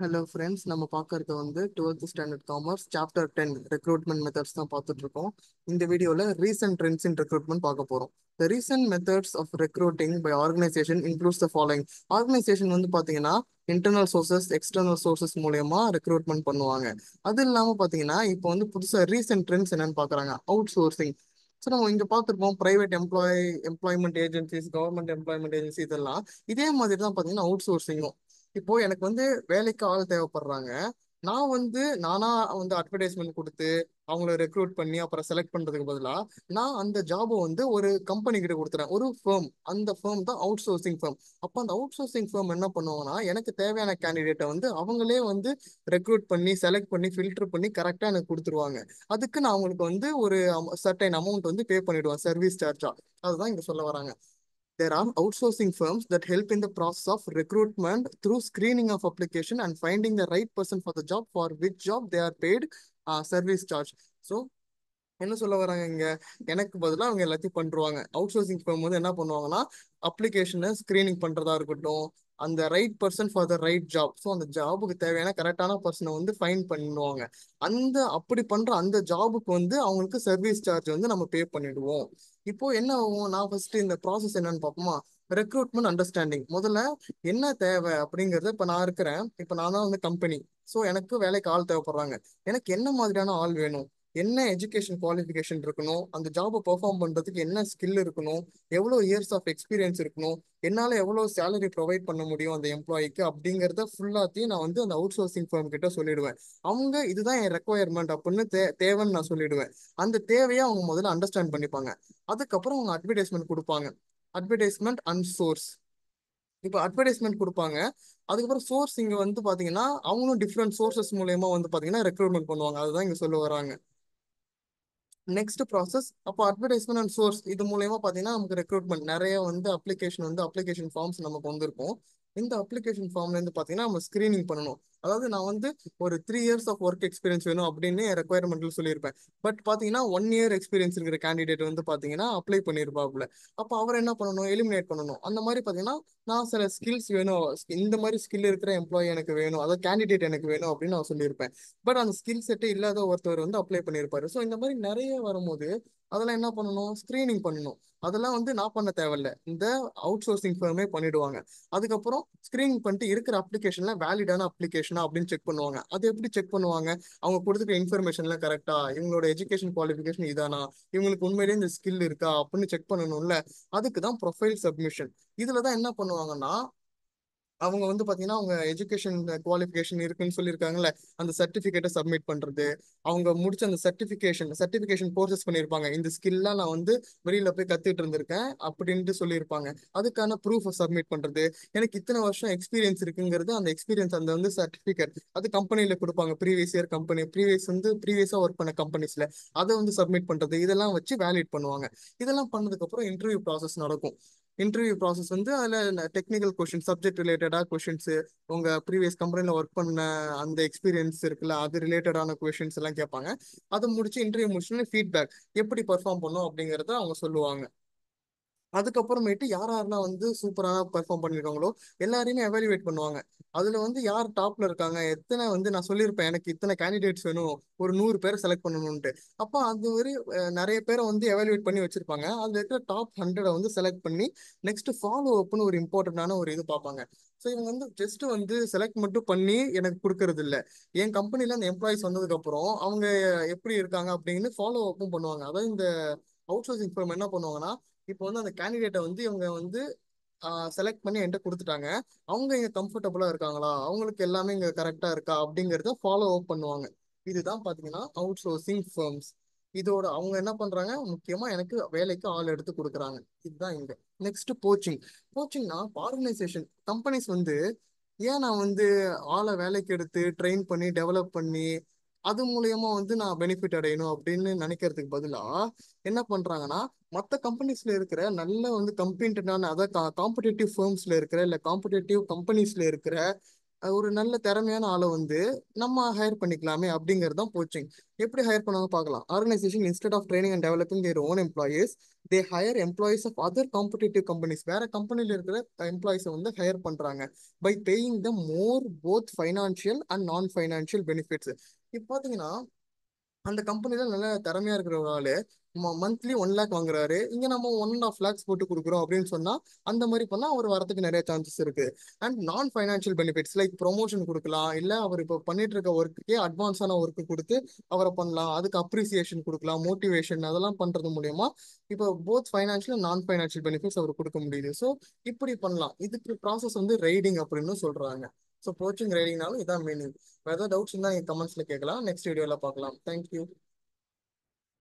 Hello friends நம்ம பார்க்கறது வந்து twelfth standard commerce chapter ten recruitment methods தான் பார்த்துட்டு இருக்கோம் இந்த வீடியோவில் ரீசன்ட் ட்ரெண்ட்ஸ் இன் ரெக்ரூட்மெண்ட் பார்க்க போகிறோம் the recent methods of recruiting by organisation includes the following organisation வந்து பார்த்தீங்கன்னா இன்டர்னல் சோர்சஸ் எக்ஸ்டர்னல் சோர்சஸ் மூலயமா ரெக்ரூட்மெண்ட் பண்ணுவாங்க அது இல்லாமல் பார்த்தீங்கன்னா இப்போ வந்து புதுசாக ரீசன்ட் ட்ரெண்ட்ஸ் என்னன்னு பார்க்குறாங்க அவுட் சோர்சிங் ஸோ நம்ம இங்கே பார்த்துருப்போம் private employ employment agencies government employment agency இதெல்லாம் இதே மாதிரி தான் பார்த்தீங்கன்னா அவுட் சோர்சிங்கும் இப்போ எனக்கு வந்து வேலைக்கு ஆள் தேவைப்படுறாங்க நான் வந்து நானா வந்து அட்வர்டைஸ்மெண்ட் கொடுத்து அவங்கள ரெக்ரூட் பண்ணி அப்புறம் செலக்ட் பண்றதுக்கு பதிலாக நான் அந்த ஜாபை வந்து ஒரு கம்பெனி கிட்ட கொடுத்துறேன் ஒரு ஃபேம் அந்த ஃபேம் தான் அவுட் சோர்சிங் ஃபேம் அப்போ அந்த அவுட் சோர்சிங் ஃபேம் என்ன பண்ணுவாங்கன்னா எனக்கு தேவையான கேண்டிடேட்டை வந்து அவங்களே வந்து ரெக்ரூட் பண்ணி செலக்ட் பண்ணி ஃபில்டர் பண்ணி கரெக்டாக எனக்கு கொடுத்துருவாங்க அதுக்கு நான் அவங்களுக்கு வந்து ஒரு சர்டைன் அமௌண்ட் வந்து பே பண்ணிடுவேன் சர்வீஸ் சார்ஜா அதுதான் இங்க சொல்ல வராங்க There are outsourcing firms that help in the process of recruitment through screening of application and finding the right person for the job for which job they are paid uh, service charge. So என்ன சொல்ல வராங்க இங்க எனக்கு பதிலாக அவங்க எல்லாத்தையும் பண்ருவாங்க out sourcing firm வந்து என்ன பண்ணுவாங்கன்னா அப்ளிகேஷனை ஸ்கிரீனிங் பண்றதா இருக்கட்டும் அந்த right person for the right job so அந்த ஜாபுக்கு தேவையான கரெக்டான பர்சனை வந்து ஃபைன் பண்ணுவாங்க அந்த அப்படி பண்ற அந்த ஜாபுக்கு வந்து அவங்களுக்கு சர்வீஸ் சார்ஜ் வந்து நம்ம பே பண்ணிடுவோம் இப்போ என்ன ஆகும் நான் ஃபர்ஸ்ட் இந்த ப்ராசஸ் என்னன்னு பார்ப்போமா ரெக்ரூட்மெண்ட் அண்டர்ஸ்டாண்டிங் முதல்ல என்ன தேவை அப்படிங்கறத இப்போ நான் இருக்கிறேன் இப்போ நான் தான் வந்து கம்பெனி ஸோ எனக்கு வேலைக்கு ஆள் தேவைப்படுறாங்க எனக்கு என்ன மாதிரியான ஆள் வேணும் என்ன எஜுகேஷன் குவாலிஃபிகேஷன் இருக்கணும் அந்த ஜாபை பெர்ஃபார்ம் பண்றதுக்கு என்ன ஸ்கில் இருக்கணும் எவ்வளோ இயர்ஸ் ஆஃப் எக்ஸ்பீரியன்ஸ் இருக்கணும் என்னால் எவ்வளோ சேலரி ப்ரொவைட் பண்ண முடியும் அந்த எம்ப்ளாய்க்கு அப்படிங்கிறத ஃபுல்லாத்தையும் நான் வந்து அந்த அவுட் சோர்சிங் ஃபர்ம் கிட்ட சொல்லிடுவேன் அவங்க இதுதான் என் ரெக்குவயர்மெண்ட் அப்படின்னு தே தேவைன்னு நான் சொல்லிடுவேன் அந்த தேவையை அவங்க முதல்ல அண்டர்ஸ்டாண்ட் பண்ணிப்பாங்க அதுக்கப்புறம் அவங்க அட்வர்டைஸ்மெண்ட் கொடுப்பாங்க அட்வர்டைஸ்மெண்ட் அண்ட் சோர்ஸ் இப்போ அட்வர்டைஸ்மெண்ட் கொடுப்பாங்க அதுக்கப்புறம் சோர்ஸ் இங்க வந்து பாத்தீங்கன்னா அவங்களும் டிஃப்ரெண்ட் சோர்சஸ் மூலயமா வந்து பாத்தீங்கன்னா ரெக்ரூட்மெண்ட் பண்ணுவாங்க அதுதான் இங்க சொல்ல வராங்க நெக்ஸ்ட் ப்ராசஸ் அப்போ அட்வர்டைஸ்மெண்ட் அண்ட் சோர்ஸ் இது மூலயமா பார்த்தீங்கன்னா நமக்கு ரெக்ரூட்மெண்ட் நிறைய வந்து அப்ளிகேஷன் வந்து அப்ளிகேஷன் ஃபார்ம்ஸ் நமக்கு வந்திருக்கும் இந்த அப்ளிகேஷன் ஃபார்ம்ல இருந்து பார்த்தீங்கன்னா நம்ம ஸ்கிரீனிங் பண்ணணும் அதாவது நான் வந்து ஒரு three years of work experience வேணும் அப்படின்னு ரெக்குவயர்மெண்ட்ல சொல்லியிருப்பேன் பட் பார்த்தீங்கன்னா ஒன் இயர் எக்ஸ்பீரியன்ஸ் இருக்கிற கேண்டிடேட் வந்து பார்த்தீங்கன்னா அப்ளை பண்ணியிருப்பாப்புல அப்போ அவர் என்ன பண்ணணும் எலிமினேட் பண்ணணும் அந்த மாதிரி பார்த்தீங்கன்னா நான் சில ஸ்கில்ஸ் வேணும் இந்த மாதிரி ஸ்கில் இருக்கிற எம்ப்ளாயி எனக்கு வேணும் அதாவது கேண்டிடேட் எனக்கு வேணும் அப்படின்னு நான் சொல்லியிருப்பேன் பட் அந்த ஸ்கில் செட்டே இல்லாத ஒருத்தவர் வந்து அப்ளை பண்ணியிருப்பாரு ஸோ இந்த மாதிரி நிறைய வரும்போது அதெல்லாம் என்ன பண்ணணும் ஸ்கிரீனிங் பண்ணணும் அதெல்லாம் வந்து நான் பண்ண தேவையில்ல இந்த அவுட் சோர்சிங் ஃபர்மே பண்ணிடுவாங்க அதுக்கப்புறம் ஸ்கிரீனிங் பண்ணிட்டு இருக்கிற அப்ளிகேஷன்ல வேலிடான அப்ளிகேஷனா அப்படின்னு செக் பண்ணுவாங்க அது எப்படி செக் பண்ணுவாங்க அவங்க கொடுத்துருக்க இன்ஃபர்மேஷன்லாம் கரெக்டா இவங்களோட எஜுகேஷன் குவாலிஃபிகேஷன் இதானா இவங்களுக்கு உண்மையிலேயே இந்த ஸ்கில் இருக்கா அப்படின்னு செக் பண்ணணும்ல அதுக்கு தான் ப்ரொஃபைல் சப்மிஷன் இதுல தான் என்ன பண்ணுவாங்கன்னா அவங்க வந்து பாத்தீங்கன்னா அவங்க எஜுகேஷன் குவாலிஃபிகேஷன் இருக்குன்னு சொல்லியிருக்காங்கல்ல அந்த சர்டிபிகேட்டை சப்மிட் பண்றது அவங்க முடிச்ச அந்த சர்டிபிகேஷன் சர்டிபிகேஷன் கோர்சஸ் பண்ணியிருப்பாங்க இந்த ஸ்கில்லாம் நான் வந்து வெளியில போய் கத்துட்டு இருந்திருக்கேன் அப்படின்ட்டு சொல்லியிருப்பாங்க அதுக்கான ப்ரூஃப் சப்மிட் பண்றது எனக்கு இத்தனை வருஷம் எக்ஸ்பீரியன்ஸ் இருக்குங்கிறது அந்த எக்ஸ்பீரியன்ஸ் அந்த வந்து சர்டிபிகேட் அது கம்பெனில கொடுப்பாங்க ப்ரீவியஸ் இயர் கம்பெனி ப்ரீவியஸ் வந்து ப்ரீவியஸா ஒர்க் பண்ண கம்பெனிஸ்ல அதை வந்து சப்மிட் பண்றது இதெல்லாம் வச்சு வேலிட் பண்ணுவாங்க இதெல்லாம் பண்ணதுக்கு அப்புறம் இன்டர்வியூ ப்ராசஸ் நடக்கும் இன்டர்வியூ ப்ராசஸ் வந்து அதில் டெக்னிக்கல் கொஷின் சப்ஜெக்ட் ரிலேட்டடாக கொஷின்ஸ் உங்கள் ப்ரீவியஸ் கம்பெனியில் ஒர்க் பண்ண அந்த எக்ஸ்பீரியன்ஸ் இருக்குல்ல அது ரிலேட்டடான கொஷின்ஸ் எல்லாம் கேட்பாங்க அதை முடிச்சு இன்டர்வியூ முடிச்சுன்னு ஃபீட்பேக் எப்படி பர்ஃபார்ம் பண்ணும் அப்படிங்கிறத அவங்க சொல்லுவாங்க அதுக்கப்புறமேட்டு யார் யாரெல்லாம் வந்து சூப்பராக பெர்ஃபார்ம் பண்ணிருக்காங்களோ எல்லாரையுமே எவாலுவேட் பண்ணுவாங்க அதுல வந்து யார் டாப்ல இருக்காங்க எத்தனை வந்து நான் சொல்லியிருப்பேன் எனக்கு இத்தனை கேண்டிடேட்ஸ் வேணும் ஒரு நூறு பேரை செலக்ட் பண்ணணும்ட்டு அப்போ அது ஒரு நிறைய பேரை வந்து எவாலுவேட் பண்ணி வச்சிருப்பாங்க அதுல இருக்கிற டாப் ஹண்ட்ரடை வந்து செலக்ட் பண்ணி நெக்ஸ்ட் ஃபாலோ அப்னு ஒரு இம்பார்ட்டன்டான ஒரு இது பார்ப்பாங்க ஸோ இவங்க வந்து ஜஸ்ட் வந்து செலக்ட் மட்டும் பண்ணி எனக்கு கொடுக்கறது இல்லை என் கம்பெனில அந்த எம்ப்ளாயிஸ் வந்ததுக்கு அப்புறம் அவங்க எப்படி இருக்காங்க அப்படின்னு ஃபாலோ அப்பும் பண்ணுவாங்க அதாவது இந்த அவுட் சோர்சிங் ஃபர்ம் என்ன பண்ணுவாங்கன்னா இப்போ வந்து அந்த கேண்டிடேட்டை வந்து இவங்க வந்து செலக்ட் பண்ணி என்கிட்ட கொடுத்துட்டாங்க அவங்க இங்க கம்ஃபர்டபுளா இருக்காங்களா அவங்களுக்கு எல்லாமே இங்க கரெக்டா இருக்கா அப்படிங்கறத ஃபாலோ அப் பண்ணுவாங்க இதுதான் பாத்தீங்கன்னா அவுட் சோர்சிங் ஃபர்ம்ஸ் இதோட அவங்க என்ன பண்றாங்க முக்கியமா எனக்கு வேலைக்கு ஆள் எடுத்து கொடுக்குறாங்க இதுதான் இங்க நெக்ஸ்ட் போச்சிங் போச்சிங்னா ஆர்கனைசேஷன் கம்பெனிஸ் வந்து ஏன் நான் வந்து ஆளை வேலைக்கு எடுத்து ட்ரெயின் பண்ணி டெவலப் பண்ணி அது மூலியமா வந்து நான் பெனிஃபிட் அடையணும் அப்படின்னு நினைக்கிறதுக்கு பதிலா என்ன பண்றாங்கன்னா மற்ற கம்பெனிஸ்ல இருக்கிற நல்ல வந்து கம்பீட்டடான அதாவது காம்படேட்டிவ் ஃபேர்ம்ஸ்ல இருக்கிற இல்ல காம்படேட்டிவ் கம்பெனிஸ்ல இருக்கிற அஹ் ஒரு நல்ல திறமையான ஆளை வந்து நம்ம ஹையர் பண்ணிக்கலாமே அப்படிங்கிறது தான் போச்சிங் எப்படி ஹையர் பண்ணுவாங்க பார்க்கலாம் organisation instead of training and developing their own employees they hire employees of other competitive companies வேற கம்பெனில இருக்கிற எம்ப்ளாயிஸை வந்து ஹையர் பண்றாங்க by paying the more both financial and non financial benefits இப்போ பார்த்தீங்கன்னா அந்த கம்பெனில நல்ல திறமையா இருக்கிற ஒரு ஆளு மந்த்லி ஒன் லேக் வாங்குறாரு இங்க நம்ம ஒன் அண்ட் ஆஃப் லேக்ஸ் போட்டு கொடுக்குறோம் அப்படின்னு சொன்னா அந்த மாதிரி பண்ணா அவர் வரதுக்கு நிறைய சான்சஸ் இருக்கு and non financial benefits like promotion கொடுக்கலாம் இல்ல அவர் இப்போ பண்ணிட்டு இருக்க ஒர்க்குக்கே அட்வான்ஸான ஒர்க் கொடுத்து அவரை பண்ணலாம் அதுக்கு அப்ரிசியேஷன் கொடுக்கலாம் மோட்டிவேஷன் அதெல்லாம் பண்றது மூலியமா இப்போ both financial non financial benefits அவர் கொடுக்க முடியுது ஸோ இப்படி பண்ணலாம் இதுக்கு ப்ராசஸ் வந்து ரைடிங் அப்படின்னு சொல்றாங்க ஸோ போச்சிங் ரைடிங்னாலும் இதான் மீனிங் வேறு ஏதாவது டவுட்ஸ் இருந்தால் நீங்கள் கமெண்ட்ஸில் கேட்கலாம் நெக்ஸ்ட் வீடியோவில் பார்க்கலாம் தேங்க்யூ